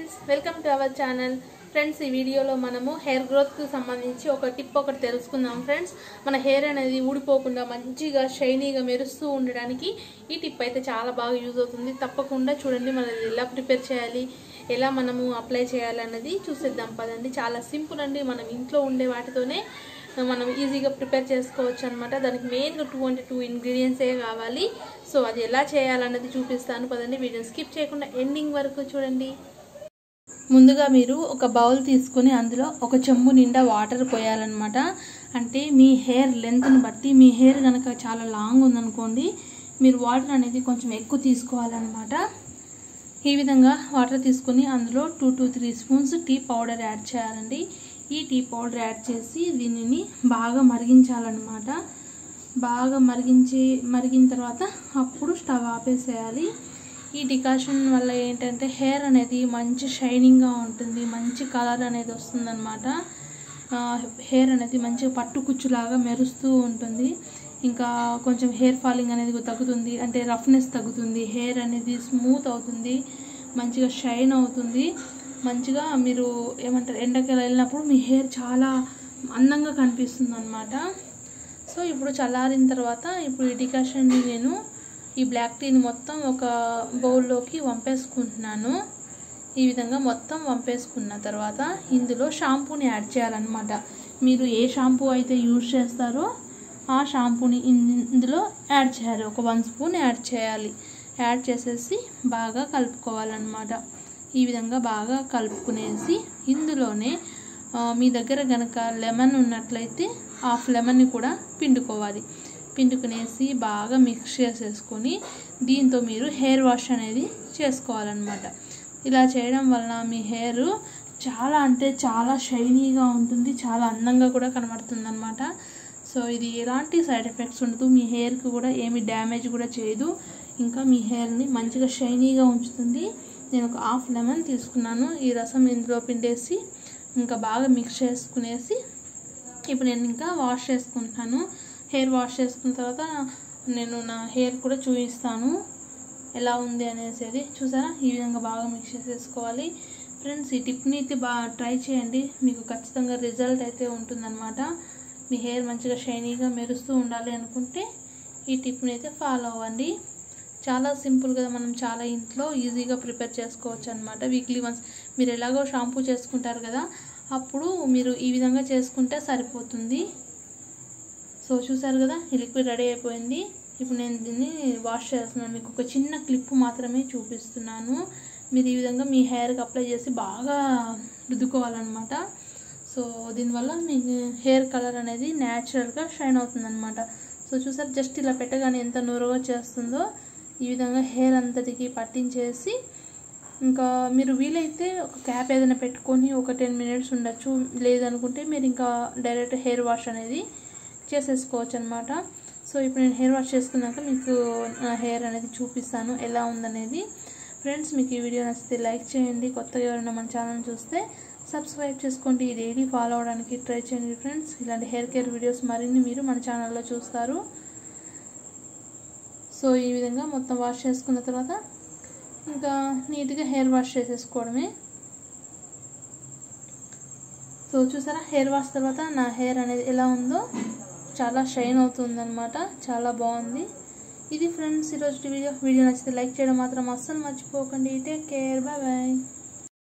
friends welcome to our channel friends ఈ వీడియోలో మనము హెయిర్ గ్రోత్కి సంబంధించి ఒక టిప్ ఒకటి తెలుసుకుందాం ఫ్రెండ్స్ మన హెయిర్ అనేది ఊడిపోకుండా మంచిగా షైనీగా మెరుస్తూ ఉండడానికి ఈ టిప్ అయితే చాలా బాగా యూజ్ అవుతుంది తప్పకుండా చూడండి మనం ఇది ఎలా ప్రిపేర్ చేయాలి ఎలా మనము అప్లై చేయాలి అన్నది చూసేద్దాం పదండి చాలా సింపుల్ అండి మనం ఇంట్లో ఉండే వాటితోనే మనం ఈజీగా ప్రిపేర్ చేసుకోవచ్చు అనమాట దానికి మెయిన్గా టూ అంటే టూ ఇంగ్రీడియంట్సే కావాలి సో అది ఎలా చేయాలన్నది చూపిస్తాను పదండి వీడియోని స్కిప్ చేయకుండా ఎండింగ్ వరకు చూడండి ముందుగా మీరు ఒక బౌల్ తీసుకొని అందులో ఒక చెంబు నిండా వాటర్ పోయాలన్నమాట అంటే మీ హెయిర్ లెంత్ని బట్టి మీ హెయిర్ కనుక చాలా లాంగ్ ఉందనుకోండి మీరు వాటర్ అనేది కొంచెం ఎక్కువ తీసుకోవాలన్నమాట ఈ విధంగా వాటర్ తీసుకొని అందులో two to three spoons tea powder add చేయాలండి ఈ టీ పౌడర్ యాడ్ చేసి దీనిని బాగా మరిగించాలన్నమాట బాగా మరిగించి మరిగిన తర్వాత అప్పుడు స్టవ్ ఆపేసేయాలి ఈ డికాషన్ వల్ల ఏంటంటే హెయిర్ అనేది మంచి షైనింగ్గా ఉంటుంది మంచి కలర్ అనేది వస్తుందన్నమాట హెయిర్ అనేది మంచిగా పట్టు కుచ్చులాగా మెరుస్తూ ఉంటుంది ఇంకా కొంచెం హెయిర్ ఫాలింగ్ అనేది తగ్గుతుంది అంటే రఫ్నెస్ తగ్గుతుంది హెయిర్ అనేది స్మూత్ అవుతుంది మంచిగా షైన్ అవుతుంది మంచిగా మీరు ఏమంటారు ఎండకి వెళ్ళినప్పుడు మీ హెయిర్ చాలా అందంగా కనిపిస్తుంది అనమాట సో ఇప్పుడు చల్లారిన తర్వాత ఇప్పుడు ఈ డికాషన్ని నేను ఈ బ్లాక్ టీని మొత్తం ఒక బౌల్లోకి వంపేసుకుంటున్నాను ఈ విధంగా మొత్తం వంపేసుకున్న తర్వాత ఇందులో షాంపూని యాడ్ చేయాలన్నమాట మీరు ఏ షాంపూ అయితే యూజ్ చేస్తారో ఆ షాంపూని ఇందులో యాడ్ చేయాలి ఒక వన్ స్పూన్ యాడ్ చేయాలి యాడ్ చేసేసి బాగా కలుపుకోవాలన్నమాట ఈ విధంగా బాగా కలుపుకునేసి ఇందులోనే మీ దగ్గర గనక లెమన్ ఉన్నట్లయితే హాఫ్ లెమన్ని కూడా పిండుకోవాలి పిండుకునేసి బాగా మిక్స్ చేసేసుకొని దీంతో మీరు హెయిర్ వాష్ అనేది చేసుకోవాలన్నమాట ఇలా చేయడం వలన మీ హెయిర్ చాలా అంటే చాలా షైనీగా ఉంటుంది చాలా అందంగా కూడా కనబడుతుంది అనమాట సో ఇది ఎలాంటి సైడ్ ఎఫెక్ట్స్ ఉండదు మీ హెయిర్కి కూడా ఏమి డ్యామేజ్ కూడా చేయదు ఇంకా మీ హెయిర్ని మంచిగా షైనీగా ఉంచుతుంది నేను ఒక హాఫ్ లెమన్ తీసుకున్నాను ఈ రసం ఇందులో పిండేసి ఇంకా బాగా మిక్స్ చేసుకునేసి ఇప్పుడు నేను ఇంకా వాష్ చేసుకుంటాను హెయిర్ వాష్ చేసుకున్న తర్వాత నేను నా హెయిర్ కూడా చూపిస్తాను ఎలా ఉంది అనేసి చూసారా ఈ విధంగా బాగా మిక్స్ చేసేసుకోవాలి ఫ్రెండ్స్ ఈ టిప్ని అయితే బాగా ట్రై చేయండి మీకు ఖచ్చితంగా రిజల్ట్ అయితే ఉంటుందన్నమాట మీ హెయిర్ మంచిగా షైనీగా మెరుస్తూ ఉండాలి అనుకుంటే ఈ టిప్ని అయితే ఫాలో అవ్వండి చాలా సింపుల్గా మనం చాలా ఇంట్లో ఈజీగా ప్రిపేర్ చేసుకోవచ్చు అనమాట వీక్లీ వన్స్ మీరు ఎలాగో షాంపూ చేసుకుంటారు కదా అప్పుడు మీరు ఈ విధంగా చేసుకుంటే సరిపోతుంది సో చూసారు కదా ఈ లిక్విడ్ రెడీ అయిపోయింది ఇప్పుడు నేను దీన్ని వాష్ చేస్తున్నాను మీకు ఒక చిన్న క్లిప్ మాత్రమే చూపిస్తున్నాను మీరు ఈ విధంగా మీ హెయిర్కి అప్లై చేసి బాగా రుద్దుకోవాలన్నమాట సో దీనివల్ల మీ హెయిర్ కలర్ అనేది న్యాచురల్గా షైన్ అవుతుందన్నమాట సో చూసారు జస్ట్ ఇలా పెట్టగానే ఎంత నూరుగా చేస్తుందో ఈ విధంగా హెయిర్ అంతటికి పట్టించేసి ఇంకా మీరు వీలైతే ఒక క్యాప్ ఏదైనా పెట్టుకొని ఒక టెన్ మినిట్స్ ఉండొచ్చు లేదనుకుంటే మీరు ఇంకా డైరెక్ట్ హెయిర్ వాష్ అనేది చేసేసుకోవచ్చు అనమాట సో ఇప్పుడు నేను హెయిర్ వాష్ చేసుకున్నాక మీకు నా హెయిర్ అనేది చూపిస్తాను ఎలా ఉందనేది ఫ్రెండ్స్ మీకు ఈ వీడియో నచ్చితే లైక్ చేయండి కొత్తగా ఎవరైనా మన ఛానల్ చూస్తే సబ్స్క్రైబ్ చేసుకోండి డైలీ ఫాలో అవడానికి ట్రై చేయండి ఫ్రెండ్స్ ఇలాంటి హెయిర్ కేర్ వీడియోస్ మరిన్ని మీరు మన ఛానల్లో చూస్తారు సో ఈ విధంగా మొత్తం వాష్ చేసుకున్న తర్వాత ఇంకా నీట్గా హెయిర్ వాష్ చేసేసుకోవడమే సో చూసారా హెయిర్ వాష్ తర్వాత నా హెయిర్ అనేది ఎలా ఉందో చాలా షైన్ అవుతుందన్నమాట చాలా బాగుంది ఇది ఫ్రెండ్స్ ఈరోజు వీడియో వీడియో నచ్చితే లైక్ చేయడం మాత్రం అస్సలు మర్చిపోకండి టేక్ కేర్ బాయ్ బాయ్